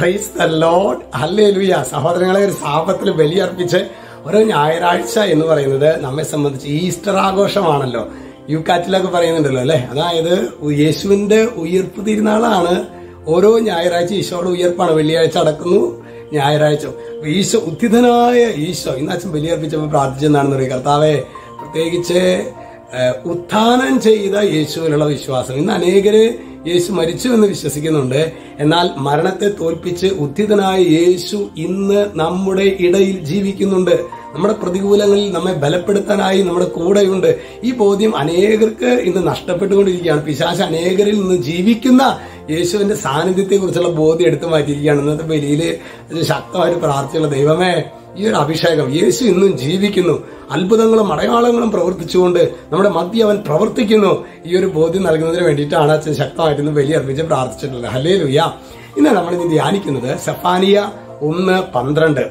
praise the load hallelujah സഹോദരങ്ങളെ ഒരു സാപത്തിൽ ബലിയർപ്പിച്ച് ഓരോ ഞായറാഴ്ച എന്ന് പറയുന്നത് നമ്മെ സംബന്ധിച്ച് ഈസ്റ്റർ ആഘോഷമാണല്ലോ യുക്കാറ്റിലൊക്കെ പറയുന്നുണ്ടല്ലോ അല്ലെ അതായത് യേശുവിന്റെ ഉയർപ്പ് തിരുനാളാണ് ഓരോ ഞായറാഴ്ച ഈശോയുടെ ഉയർപ്പാണ് വെള്ളിയാഴ്ച അടക്കുന്നു ഞായറാഴ്ച അപ്പൊ ഈശോ ഉദ്ധിതനായ ഈശോ ഇന്ന് അച്ഛൻ ബലിയർപ്പിച്ചപ്പോൾ പ്രാർത്ഥിച്ചെന്നാണെന്ന് പറയുക കർത്താവെ പ്രത്യേകിച്ച് ഏഹ് ഉത്ഥാനം ചെയ്ത യേശുവിലുള്ള വിശ്വാസം ഇന്ന് അനേകര് യേശു മരിച്ചു എന്ന് വിശ്വസിക്കുന്നുണ്ട് എന്നാൽ മരണത്തെ തോൽപ്പിച്ച് ഉദ്ധിതനായ യേശു ഇന്ന് നമ്മുടെ ഇടയിൽ ജീവിക്കുന്നുണ്ട് നമ്മുടെ പ്രതികൂലങ്ങളിൽ നമ്മെ ബലപ്പെടുത്താനായി നമ്മുടെ കൂടെയുണ്ട് ഈ ബോധ്യം അനേകർക്ക് ഇന്ന് നഷ്ടപ്പെട്ടുകൊണ്ടിരിക്കുകയാണ് പിശാശ് അനേകരിൽ നിന്ന് ജീവിക്കുന്ന യേശുവിന്റെ സാന്നിധ്യത്തെ കുറിച്ചുള്ള ബോധ്യം എടുത്തു മാറ്റിയിരിക്കുകയാണ് ഇന്നത്തെ ബലിയില് ശക്തമായിട്ട് പ്രാർത്ഥിച്ചുള്ള ദൈവമേ ഈ ഒരു അഭിഷേകം യേശു ഇന്നും ജീവിക്കുന്നു അത്ഭുതങ്ങളും അടയാളങ്ങളും പ്രവർത്തിച്ചുകൊണ്ട് നമ്മുടെ മധ്യ അവൻ പ്രവർത്തിക്കുന്നു ഈ ഒരു ബോധ്യം നൽകുന്നതിന് വേണ്ടിയിട്ടാണ് അച്ഛൻ ശക്തമായിട്ട് ഇന്ന് ബലി അർപ്പിച്ച് പ്രാർത്ഥിച്ചിട്ടുള്ളത് ഹലേ ലുയ്യ ഇന്ന് നമ്മൾ ഇന്ന് ധ്യാനിക്കുന്നത് സെഫാനിയ ഒന്ന് പന്ത്രണ്ട്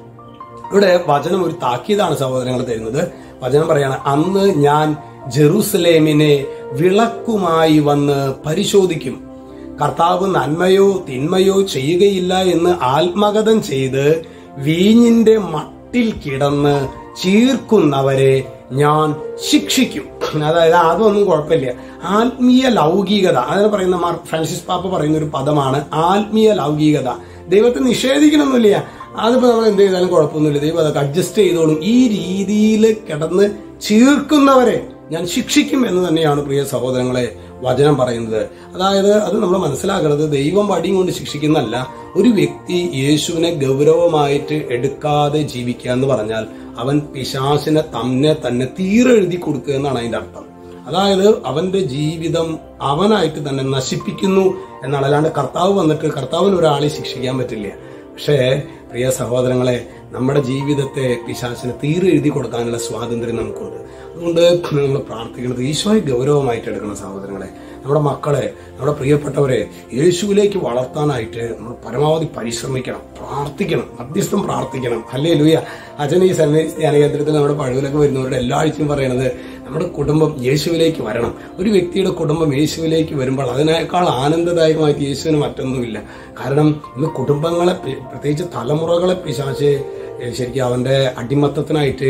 ഇവിടെ വചനം ഒരു താക്കീതാണ് സഹോദരങ്ങൾ തരുന്നത് വചനം പറയാണ് അന്ന് ഞാൻ ജെറൂസലേമിനെ വിളക്കുമായി വന്ന് പരിശോധിക്കും കർത്താവ് നന്മയോ തിന്മയോ ചെയ്യുകയില്ല എന്ന് ആത്മഗതം ചെയ്ത് വീഞ്ഞിന്റെ മട്ടിൽ കിടന്ന് ചീർക്കുന്നവരെ ഞാൻ ശിക്ഷിക്കും അതായത് അതൊന്നും കുഴപ്പമില്ല ആത്മീയ ലൗകികത അതിന് പറയുന്ന മാർ ഫ്രാൻസിസ് പാപ്പ പറയുന്ന ഒരു പദമാണ് ആത്മീയ ലൗകികത ദൈവത്തെ നിഷേധിക്കണമെന്നില്ല അതിപ്പോ നമ്മൾ എന്ത് ചെയ്താലും കുഴപ്പമൊന്നുമില്ല ദൈവം അതൊക്കെ അഡ്ജസ്റ്റ് ചെയ്തോളും ഈ രീതിയിൽ കിടന്ന് ചീർക്കുന്നവരെ ഞാൻ ശിക്ഷിക്കും എന്ന് തന്നെയാണ് പ്രിയ സഹോദരങ്ങളെ വചനം പറയുന്നത് അതായത് അത് നമ്മൾ മനസ്സിലാക്കുന്നത് ദൈവം വടിയും കൊണ്ട് ശിക്ഷിക്കുന്നല്ല ഒരു വ്യക്തി യേശുവിനെ ഗൗരവമായിട്ട് എടുക്കാതെ ജീവിക്കുക എന്ന് പറഞ്ഞാൽ അവൻ പിശാസിനെ തന്നെ തന്നെ തീരെഴുതി കൊടുക്കുക എന്നാണ് അതിന്റെ അർത്ഥം അതായത് അവന്റെ ജീവിതം അവനായിട്ട് തന്നെ നശിപ്പിക്കുന്നു എന്നാണ് അല്ലാണ്ട് കർത്താവ് വന്നിട്ട് കർത്താവിന് ഒരാളെ ശിക്ഷിക്കാൻ പറ്റില്ല പക്ഷേ പ്രിയ സഹോദരങ്ങളെ നമ്മുടെ ജീവിതത്തെ പിശാസിന് തീരെ എഴുതി കൊടുക്കാനുള്ള സ്വാതന്ത്ര്യം നമുക്കുണ്ട് അതുകൊണ്ട് നമ്മൾ പ്രാർത്ഥിക്കുന്നത് ഈശോയെ ഗൗരവമായിട്ട് എടുക്കണം സഹോദരങ്ങളെ നമ്മുടെ മക്കളെ നമ്മുടെ പ്രിയപ്പെട്ടവരെ യേശുവിലേക്ക് വളർത്താനായിട്ട് നമ്മൾ പരമാവധി പരിശ്രമിക്കണം പ്രാർത്ഥിക്കണം മധ്യസ്ഥം പ്രാർത്ഥിക്കണം അല്ലേ ലൂയ അച്ഛൻ ഈ സെമിനേഴ്സ് ധ്യാന കേന്ദ്രത്തിൽ നമ്മുടെ പഴുവിലൊക്കെ വരുന്നവരുടെ എല്ലാ ആഴ്ചയും പറയണത് നമ്മുടെ കുടുംബം യേശുവിലേക്ക് വരണം ഒരു വ്യക്തിയുടെ കുടുംബം യേശുവിലേക്ക് വരുമ്പോൾ അതിനേക്കാൾ ആനന്ദദായകമായിട്ട് യേശുവിന് മറ്റൊന്നുമില്ല കാരണം ഇന്ന് കുടുംബങ്ങളെ പ്രത്യേകിച്ച് തലമുറകളെ പിശാച്ച് ശരിക്കും അവന്റെ അടിമത്തത്തിനായിട്ട്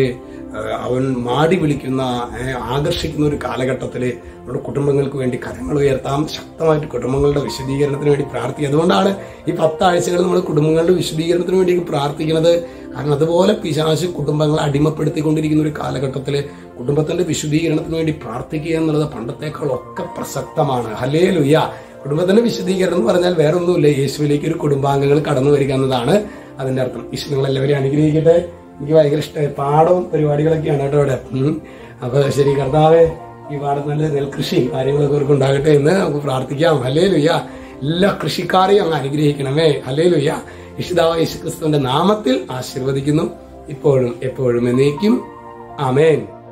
അവൻ മാടി വിളിക്കുന്ന ആകർഷിക്കുന്ന ഒരു കാലഘട്ടത്തിൽ നമ്മുടെ കുടുംബങ്ങൾക്ക് വേണ്ടി കരങ്ങൾ ഉയർത്താം ശക്തമായിട്ട് കുടുംബങ്ങളുടെ വിശദീകരണത്തിന് വേണ്ടി പ്രാർത്ഥിക്കുക അതുകൊണ്ടാണ് ഈ പത്താഴ്ചകൾ നമ്മൾ കുടുംബങ്ങളുടെ വിശദീകരണത്തിന് വേണ്ടി പ്രാർത്ഥിക്കുന്നത് കാരണം അതുപോലെ പിശാശ് കുടുംബങ്ങളെ അടിമപ്പെടുത്തിക്കൊണ്ടിരിക്കുന്ന ഒരു കാലഘട്ടത്തിൽ കുടുംബത്തിന്റെ വിശദീകരണത്തിന് വേണ്ടി പ്രാർത്ഥിക്കുക എന്നുള്ളത് പണ്ടത്തേക്കാളൊക്കെ പ്രസക്തമാണ് ഹലേ ലുയ്യ കുടുംബത്തിന്റെ വിശദീകരണം എന്ന് പറഞ്ഞാൽ വേറെ ഒന്നുമില്ല യേശുവിലേക്ക് ഒരു കുടുംബാംഗങ്ങൾ കടന്നു വരിക എന്നതാണ് അതിന്റെ അർത്ഥം ഈശോ നിങ്ങൾ എല്ലാവരെയും അനുഗ്രഹിക്കട്ടെ എനിക്ക് ഭയങ്കര ഇഷ്ടമായി പാടവും പരിപാടികളൊക്കെയാണ് കേട്ടോ ഇവിടെ അപ്പൊ ശരി കർത്താവെ ഈ പാടം നല്ല നെൽകൃഷിയും കാര്യങ്ങളൊക്കെ അവർക്ക് ഉണ്ടാകട്ടെ എന്ന് നമുക്ക് പ്രാർത്ഥിക്കാം ഹലേ ലുയ്യ എല്ലാ കൃഷിക്കാരെയും അങ്ങ് അനുഗ്രഹിക്കണമേ ഹലേ ലുയ്യ ഇഷിതാവ യേശുക്രിസ്തുവിന്റെ നാമത്തിൽ ആശീർവദിക്കുന്നു ഇപ്പോഴും എപ്പോഴും എന്നേക്കും ആമേൻ